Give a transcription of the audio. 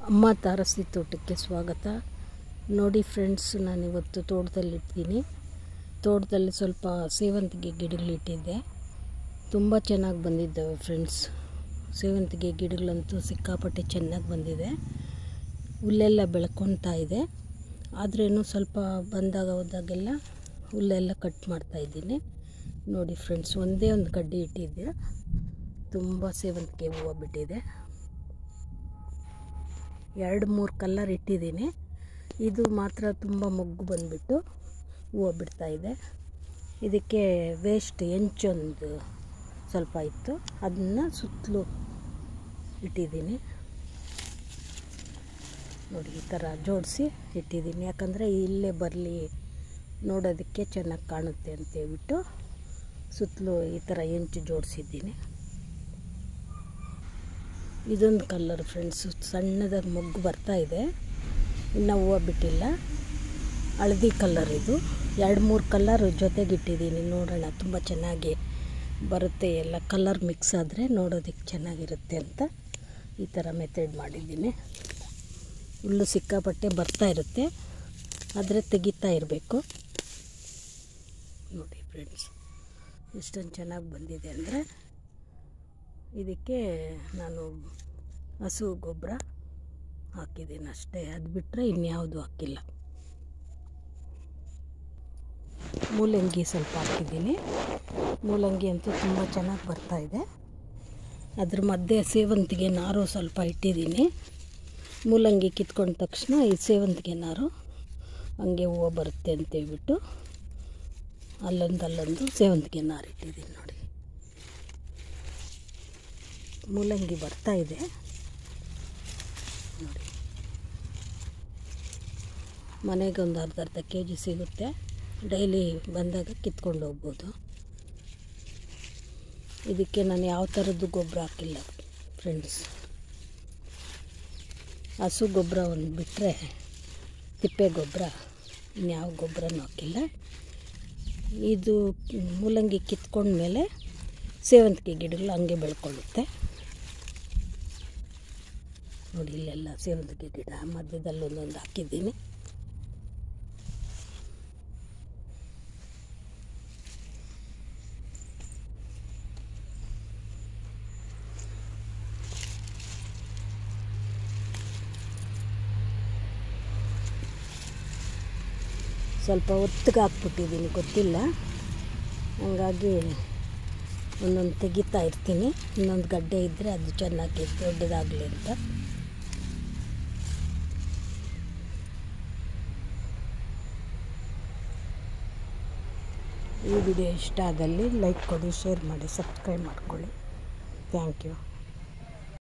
ಅಮ್ಮ ತಾರಸಿ ತೋಟಕ್ಕೆ ಸ್ವಾಗತ ನೋಡಿ ಫ್ರೆಂಡ್ಸ್ ನಾನಿವತ್ತು ತೋಟದಲ್ಲಿರ್ತೀನಿ ತೋಟದಲ್ಲಿ ಸ್ವಲ್ಪ ಸೇವಂತಿಗೆ ಗಿಡಗಳಿಟ್ಟಿದ್ದೆ ತುಂಬ ಚೆನ್ನಾಗಿ ಬಂದಿದ್ದಾವೆ ಫ್ರೆಂಡ್ಸ್ ಸೇವಂತಿಗೆ ಗಿಡಗಳಂತೂ ಸಿಕ್ಕಾಪಟ್ಟೆ ಚೆನ್ನಾಗಿ ಬಂದಿದೆ ಹುಲ್ಲೆಲ್ಲ ಬೆಳ್ಕೊತಾ ಇದೆ ಆದ್ರೇನು ಸ್ವಲ್ಪ ಬಂದಾಗ ಹೋದಾಗೆಲ್ಲ ಹುಲ್ಲೆಲ್ಲ ಕಟ್ ಮಾಡ್ತಾ ಇದ್ದೀನಿ ನೋಡಿ ಫ್ರೆಂಡ್ಸ್ ಒಂದೇ ಒಂದು ಕಡ್ಡಿ ಇಟ್ಟಿದ್ದೆ ತುಂಬ ಸೇವಂತಿಗೆ ಹೂವು ಬಿಟ್ಟಿದೆ ಎರಡು ಮೂರು ಕಲ್ಲರ್ ಇಟ್ಟಿದ್ದೀನಿ ಇದು ಮಾತ್ರ ತುಂಬ ಮೊಗ್ಗು ಬಂದುಬಿಟ್ಟು ಹೂವು ಬಿಡ್ತಾ ಇದೆ ಇದಕ್ಕೆ ವೇಸ್ಟ್ ಹೆಂಚೊಂದು ಸ್ವಲ್ಪ ಇತ್ತು ಅದನ್ನು ಸುತ್ತಲೂ ಇಟ್ಟಿದ್ದೀನಿ ನೋಡಿ ಈ ಥರ ಜೋಡಿಸಿ ಇಟ್ಟಿದ್ದೀನಿ ಯಾಕಂದರೆ ಇಲ್ಲೇ ಬರಲಿ ನೋಡೋದಕ್ಕೆ ಚೆನ್ನಾಗಿ ಕಾಣುತ್ತೆ ಅಂತೇಳ್ಬಿಟ್ಟು ಸುತ್ತಲೂ ಈ ಥರ ಹೆಂಚು ಜೋಡಿಸಿದ್ದೀನಿ ಇದೊಂದು ಕಲ್ಲರ್ ಫ್ರೆಂಡ್ಸ್ ಸಣ್ಣದಾಗಿ ಮೊಗ್ಗು ಬರ್ತಾ ಇದೆ ಇನ್ನು ಹೂವು ಬಿಟ್ಟಿಲ್ಲ ಹಳದಿ ಕಲ್ಲರ್ ಇದು ಎರಡು ಮೂರು ಕಲ್ಲರ್ ಜೊತೆಗಿಟ್ಟಿದ್ದೀನಿ ನೋಡೋಣ ತುಂಬ ಚೆನ್ನಾಗಿ ಬರುತ್ತೆ ಎಲ್ಲ ಕಲರ್ ಮಿಕ್ಸ್ ಆದರೆ ನೋಡೋದಕ್ಕೆ ಚೆನ್ನಾಗಿರುತ್ತೆ ಅಂತ ಈ ಥರ ಮೆಥಡ್ ಮಾಡಿದ್ದೀನಿ ಹುಲ್ಲು ಸಿಕ್ಕಾಪಟ್ಟೆ ಬರ್ತಾ ಇರುತ್ತೆ ಆದರೆ ತೆಗಿತಾ ಇರಬೇಕು ನೋಡಿ ಫ್ರೆಂಡ್ಸ್ ಎಷ್ಟೊಂದು ಚೆನ್ನಾಗಿ ಬಂದಿದೆ ಅಂದರೆ ಇದಕ್ಕೆ ನಾನು ಹಸು ಗೊಬ್ಬರ ಹಾಕಿದ್ದೀನಿ ಅಷ್ಟೇ ಅದು ಬಿಟ್ಟರೆ ಇನ್ಯಾವುದು ಹಾಕಿಲ್ಲ ಮೂಲಂಗಿ ಸ್ವಲ್ಪ ಹಾಕಿದ್ದೀನಿ ಮೂಲಂಗಿ ಅಂತೂ ತುಂಬ ಚೆನ್ನಾಗಿ ಬರ್ತಾ ಇದೆ ಅದ್ರ ಮಧ್ಯೆ ಸೇವಂತಿಗೆ ನಾರು ಸ್ವಲ್ಪ ಇಟ್ಟಿದ್ದೀನಿ ಮೂಲಂಗಿ ಕಿತ್ಕೊಂಡ ತಕ್ಷಣ ಈ ಸೇವಂತಿಗೆ ನಾರು ಹಂಗೆ ಹೂವು ಬರುತ್ತೆ ಅಂತೇಳ್ಬಿಟ್ಟು ಅಲ್ಲೊಂದು ಅಲ್ಲೊಂದು ಸೇವಂತಿಗೆ ನಾರು ಇಟ್ಟಿದ್ದೀನಿ ನೋಡಿ ಮೂಲಂಗಿ ಬರ್ತಾ ಇದೆ ನೋಡಿ ಮನೆಗೆ ಒಂದು ಅರ್ಧ ಅರ್ಧ ಕೆ ಜಿ ಸಿಗುತ್ತೆ ಡೈಲಿ ಬಂದಾಗ ಕಿತ್ಕೊಂಡು ಹೋಗ್ಬೋದು ಇದಕ್ಕೆ ನಾನು ಯಾವ ಥರದ್ದು ಗೊಬ್ಬರ ಹಾಕಿಲ್ಲ ಫ್ರೆಂಡ್ಸ್ ಹಸು ಗೊಬ್ಬರ ಒಂದು ಬಿಟ್ಟರೆ ತಿಪ್ಪೆ ಗೊಬ್ಬರ ಇನ್ಯಾವ ಗೊಬ್ಬರನೂ ಹಾಕಿಲ್ಲ ಇದು ಮೂಲಂಗಿ ಕಿತ್ಕೊಂಡ್ಮೇಲೆ ಸೇವಂತಿಗೆ ಗಿಡಗಳು ಹಂಗೆ ಬೆಳ್ಕೊಳ್ಳುತ್ತೆ ನೋಡಿ ಇಲ್ಲೆಲ್ಲ ಸೇವಂತಿಗೆ ಗಿಡ ಮಧ್ಯದಲ್ಲಿ ಒಂದೊಂದು ಹಾಕಿದ್ದೀನಿ ಸ್ವಲ್ಪ ಒತ್ತಿಗೆ ಹಾಕ್ಬಿಟ್ಟಿದ್ದೀನಿ ಗೊತ್ತಿಲ್ಲ ಹಂಗಾಗಿ ಒಂದೊಂದು ತೆಗಿತಾ ಇರ್ತೀನಿ ಇನ್ನೊಂದು ಗಡ್ಡೆ ಇದ್ದರೆ ಅದು ಚೆನ್ನಾಗಿ ದೊಡ್ಡದಾಗಲಿ ಅಂತ ಈ ವಿಡಿಯೋ ಇಷ್ಟ ಆದಲ್ಲಿ ಲೈಕ್ ಕೊಡಿ ಶೇರ್ ಮಾಡಿ ಸಬ್ಸ್ಕ್ರೈಬ್ ಮಾಡ್ಕೊಳ್ಳಿ ಥ್ಯಾಂಕ್ ಯು